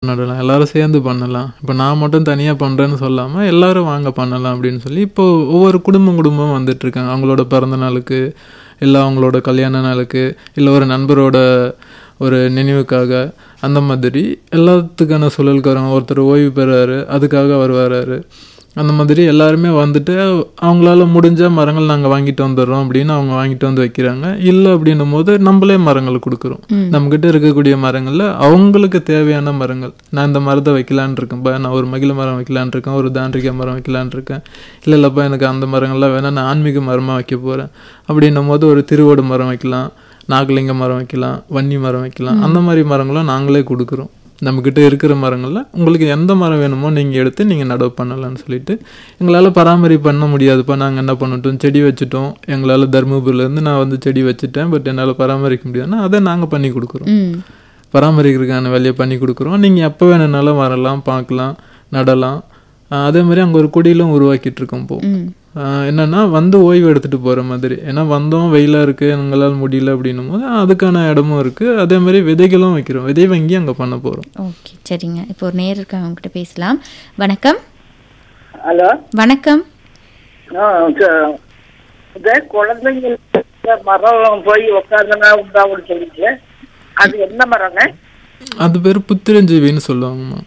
நடலாம் எல்லாரும் சேர்ந்து பண்ணலாம் இப்போ நான் மட்டும் தனியாக பண்ணுறேன்னு சொல்லாமல் எல்லாரும் வாங்க பண்ணலாம் அப்படின்னு சொல்லி இப்போ ஒவ்வொரு குடும்பம் குடும்பம் வந்துட்டு இருக்காங்க அவங்களோட பிறந்த நாளுக்கு இல்லை அவங்களோட கல்யாண நாளுக்கு இல்லை ஒரு நண்பரோட ஒரு நினைவுக்காக அந்த மாதிரி எல்லாத்துக்கான சூழலுக்கு வராங்க ஒருத்தர் ஓய்வு பெறாரு அதுக்காக அவர் வராரு அந்த மாதிரி எல்லாருமே வந்துட்டு அவங்களால முடிஞ்ச மரங்கள் நாங்கள் வாங்கிட்டு வந்துடுறோம் அப்படின்னு அவங்க வாங்கிட்டு வந்து வைக்கிறாங்க இல்லை அப்படின்னும் போது நம்மளே மரங்கள் கொடுக்குறோம் நம்மக்கிட்ட இருக்கக்கூடிய மரங்களில் அவங்களுக்கு தேவையான மரங்கள் நான் இந்த மரத்தை வைக்கலான்னு இருக்கேன்ப்பா நான் ஒரு மகிழ மரம் வைக்கலான்னு இருக்கேன் ஒரு தாண்டிக்காய் மரம் வைக்கலான்னு இருக்கேன் இல்லை இல்லைப்பா எனக்கு அந்த மரங்கள்லாம் வேணாம் நான் ஆன்மீக மரமாக வைக்க போகிறேன் அப்படின்னும் போது ஒரு திருவோடு மரம் வைக்கலாம் நாகலிங்க மரம் வைக்கலாம் வன்னி மரம் வைக்கலாம் அந்த மாதிரி மரங்களும் நாங்களே கொடுக்குறோம் நம்மக்கிட்ட இருக்கிற மரங்களில் உங்களுக்கு எந்த மரம் வேணுமோ நீங்கள் எடுத்து நீங்கள் நடவு பண்ணலாம்னு சொல்லிட்டு எங்களால் பராமரிப்பு பண்ண முடியாதுப்பா நாங்கள் என்ன பண்ணிட்டோம் செடி வச்சுட்டோம் எங்களால் தருமபுரியிலேருந்து நான் வந்து செடி வச்சுட்டேன் பட் என்னால் பராமரிக்க முடியாதுன்னா அதை நாங்கள் பண்ணி கொடுக்குறோம் ம் பராமரிக்கிறதுக்கான வேலையை பண்ணி கொடுக்குறோம் நீங்கள் எப்போ வேணும்னாலும் வரலாம் பார்க்கலாம் நடலாம் ஆஹ் அதே மாதிரி அங்கே ஒரு கொடியிலும் உருவாக்கிட்டு இருக்கோம் இப்போ ம் ஆஹ் என்னன்னா வந்து ஓய்வு எடுத்துட்டு போற மாதிரி ஏன்னா வந்தோம் வெயிலா இருக்கு எங்களால் முடியல அப்படின்னும் போது அதுக்கான இடமும் இருக்கு அதே மாதிரி விதைகளும் வைக்கிறோம் விதை வங்கி அங்க பண்ண போறோம் ஓகே சரிங்க இப்போ ஒரு நேர் இருக்காங்க அவங்ககிட்ட பேசலாம் வணக்கம் ஹலோ வணக்கம் ஆ, ச- இந்த குழந்தைங்களுக்கு மரம் போய் உட்காந்துனா உண்டாகும்னு சொல்லிட்டு அது என்ன மரங்க அது பேர் புத்திரஞ்சீவின்னு சொல்லுவாங்கம்மா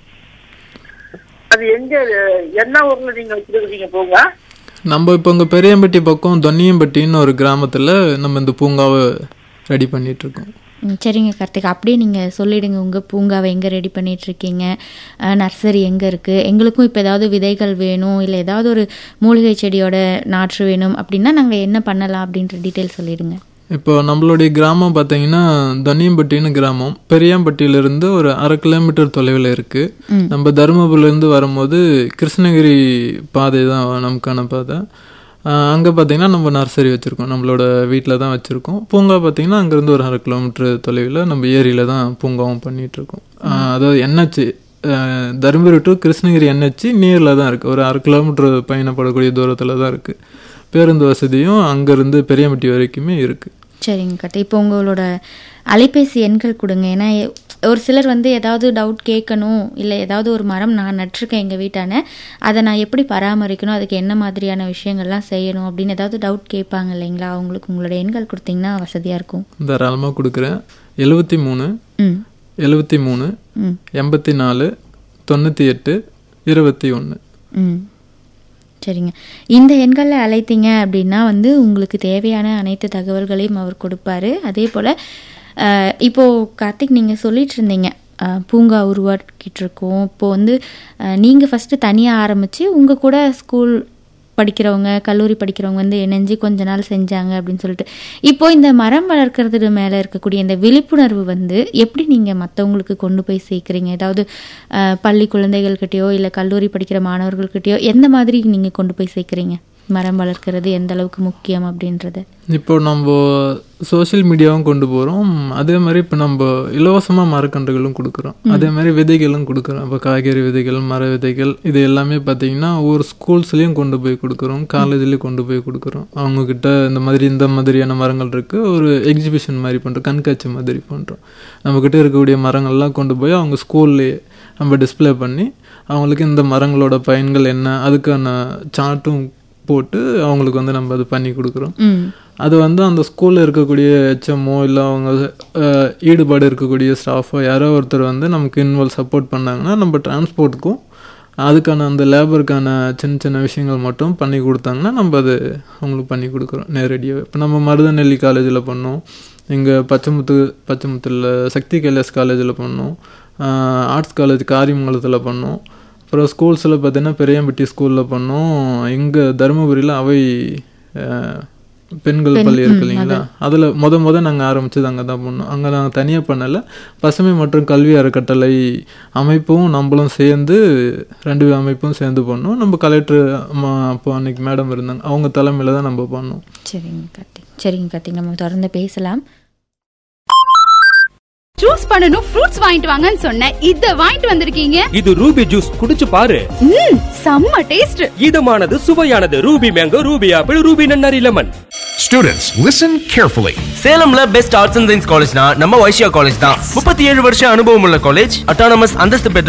அது எங்க என்ன ஊர்ல நீங்க வச்சிருக்கீங்க போங்க நம்ம இப்போ இங்கே பெரியம்பட்டி பக்கம் தொன்னியம்பட்டின்னு ஒரு கிராமத்தில் நம்ம இந்த பூங்காவை ரெடி பண்ணிட்டு இருக்கோம் ம், சரிங்க கார்த்திக் அப்படியே நீங்கள் சொல்லிடுங்க உங்கள் பூங்காவை எங்கே ரெடி பண்ணிகிட்ருக்கீங்க நர்சரி எங்கே இருக்குது எங்களுக்கும் இப்போ ஏதாவது விதைகள் வேணும் இல்லை ஏதாவது ஒரு மூலிகை செடியோட நாற்று வேணும் அப்படின்னா நாங்கள் என்ன பண்ணலாம் அப்படின்ற டீட்டெயில் சொல்லிடுங்க இப்போ நம்மளுடைய கிராமம் பார்த்தீங்கன்னா தனியம்பட்டின்னு கிராமம் பெரியாம்பட்டியிலிருந்து ஒரு அரை கிலோமீட்டர் தொலைவில் இருக்குது நம்ம தருமபுரியிலேருந்து வரும்போது கிருஷ்ணகிரி பாதை தான் நமக்கான பாதை அங்கே பார்த்தீங்கன்னா நம்ம நர்சரி வச்சுருக்கோம் நம்மளோட வீட்டில் தான் வச்சுருக்கோம் பூங்கா பார்த்தீங்கன்னா அங்கேருந்து ஒரு அரை கிலோமீட்டர் தொலைவில் நம்ம ஏரியில் தான் பூங்காவும் பண்ணிகிட்ருக்கோம் அதாவது NH Dharmapuri to Krishnagiri NH நேரில் தான் இருக்குது ஒரு அரை கிலோமீட்டர் பயணப்படக்கூடிய தூரத்தில் தான் இருக்குது பேருந்து வசதியும் அங்கேருந்து பெரியம்பட்டி வரைக்குமே இருக்குது சரிங்க கார்த்திக் இப்போ உங்களோட அலைபேசி எண்கள் கொடுங்க ஏன்னா எ- ஒரு சிலர் வந்து ஏதாவது டவுட் கேட்கணும் இல்லை ஏதாவது ஒரு மரம் நான் நட்டிருக்கேன் எங்கள் வீட்டான அதை நான் எப்படி பராமரிக்கணும் அதுக்கு என்ன மாதிரியான விஷயங்கள்லாம் செய்யணும் அப்படின்னு ஏதாவது டவுட் கேட்பாங்க இல்லைங்களா அவங்களுக்கு உங்களோட எண்கள் கொடுத்தீங்கன்னா வசதியாக இருக்கும் தாராளமாக கொடுக்குறேன் எழுபத்தி மூணு ம் எழுபத்தி மூணு ம் எண்பத்தி நாலு தொண்ணூற்றி எட்டு இருபத்தி ஒன்று ம் சரிங்க இந்த எண்களில் அழைத்தீங்க அப்படின்னா வந்து உங்களுக்கு தேவையான அனைத்து தகவல்களையும் அவர் கொடுப்பாரு அதே போல் இப்போது கார்த்திக் நீங்கள் சொல்லிட்டு இருந்தீங்க அஹ், பூங்கா உருவாக்கிட்டு இருக்கோம் இப்போது வந்து நீங்கள் ஃபஸ்ட்டு தனியாக ஆரம்பித்து உங்கள் கூட ஸ்கூல் படிக்கிறவங்க கல்லூரி படிக்கிறவங்க வந்து இணைஞ்சு கொஞ்ச நாள் செஞ்சாங்க அப்படின்னு சொல்லிட்டு இப்போ இந்த மரம் வளர்க்கறது மேலே இருக்கக்கூடிய இந்த விழிப்புணர்வு வந்து எப்படி நீங்கள் மற்றவங்களுக்கு கொண்டு போய் சேர்க்குறீங்க ஏதாவது அஹ், பள்ளி குழந்தைகள்கிட்டயோ இல்லை கல்லூரி படிக்கிற மாணவர்கள்கிட்டயோ எந்த மாதிரி நீங்கள் கொண்டு போய் சேர்க்குறீங்க மரம் வளர்க்கறது எந்த அளவுக்கு முக்கியம் அப்படின்றத இப்போ நம்ம சோஷியல் மீடியாவும் கொண்டு போகிறோம் அதே மாதிரி இப்போ நம்ம இலவசமாக மரக்கன்றுகளும் கொடுக்குறோம் அதே மாதிரி விதைகளும் கொடுக்குறோம் இப்போ காய்கறி விதைகள் மர விதைகள் இது எல்லாமே பார்த்தீங்கன்னா ஒவ்வொரு ஸ்கூல்ஸ்லேயும் கொண்டு போய் கொடுக்குறோம் காலேஜ்லேயும் கொண்டு போய் கொடுக்குறோம் அவங்கக்கிட்ட இந்த மாதிரி இந்த மாதிரியான மரங்கள் இருக்குது ஒரு எக்ஸிபிஷன் மாதிரி பண்ணுறோம் கண்காட்சி மாதிரி பண்ணுறோம் நம்மக்கிட்ட இருக்கக்கூடிய மரங்கள்லாம் கொண்டு போய் அவங்க ஸ்கூல்லேயே நம்ம டிஸ்ப்ளே பண்ணி அவங்களுக்கு இந்த மரங்களோட பயன்கள் என்ன அதுக்கான சார்ட்டும் போட்டு அவங்களுக்கு வந்து நம்ம அது பண்ணி கொடுக்குறோம் ம் அது வந்து அந்த ஸ்கூலில் இருக்கக்கூடிய ஹெச்எம்மோ இல்லை அவங்க அஹ், ஈடுபாடு இருக்கக்கூடிய ஸ்டாஃபோ யாரோ ஒருத்தர் வந்து நமக்கு இன்வால்வ் சப்போர்ட் பண்ணாங்கன்னா நம்ம டிரான்ஸ்போர்ட்டுக்கும் அதுக்கான அந்த லேபருக்கான சின்ன சின்ன விஷயங்கள் மட்டும் பண்ணி கொடுத்தாங்கன்னா நம்ம அது அவங்களுக்கு பண்ணி கொடுக்குறோம் நேரடியாக இப்போ நம்ம மருதநெல்லி காலேஜில் பண்ணோம் இங்கே பச்சைமுத்து பச்சைமுத்தில் சக்தி கைலாஸ் காலேஜில் பண்ணோம் ஆர்ட்ஸ் காலேஜ் காரியமங்கலத்தில் பண்ணோம் அப்புறம் ஸ்கூல்ஸில் பார்த்தீங்கன்னா பெரியாம்பட்டி ஸ்கூலில் பண்ணோம் இங்கே தருமபுரியில் அவை அஹ், பெண்கள் பள்ளி இருக்கு இல்லைங்களா அதில் முத முத நாங்கள் ஆரம்பிச்சது அங்கே தான் பண்ணோம் அங்கே நாங்கள் தனியாக பண்ணலை பசுமை மற்றும் கல்வி அறக்கட்டளை அமைப்பும் நம்மளும் சேர்ந்து ரெண்டு அமைப்பும் சேர்ந்து பண்ணோம் நம்ம கலெக்டர் அம்மா அப்போ அன்னைக்கு மேடம் இருந்தாங்க அவங்க தலைமையில் தான் நம்ம பண்ணோம் சரிங்க கார்த்திக் சரிங்க கார்த்திக் நம்ம தொடர்ந்து பேசலாம் ஜூஸ் பண்ணனும் ஃப்ரூட்ஸ் வாங்கிட்டு வாங்கன்னு சொன்னேன் இத வாங்கிட்டு வந்திருக்கீங்க இது ரூபி ஜூஸ் குடிச்சு பாரு ம் செம்ம டேஸ்ட் இதமானது சுவையானது Ruby mango Ruby apple Ruby நன்னாரி லெமன் Students, listen carefully. சேலம்ல பெஸ்ட் ஆர்ட்ஸ் அண்ட் சயின்ஸ் காலேஜ்னா நம்ம வைஷ்யா காலேஜ் தான் முப்பத்தி ஏழு வருஷம் அனுபவம் உள்ள காலேஜ் அட்டானமஸ் அந்தஸ்து பெற்ற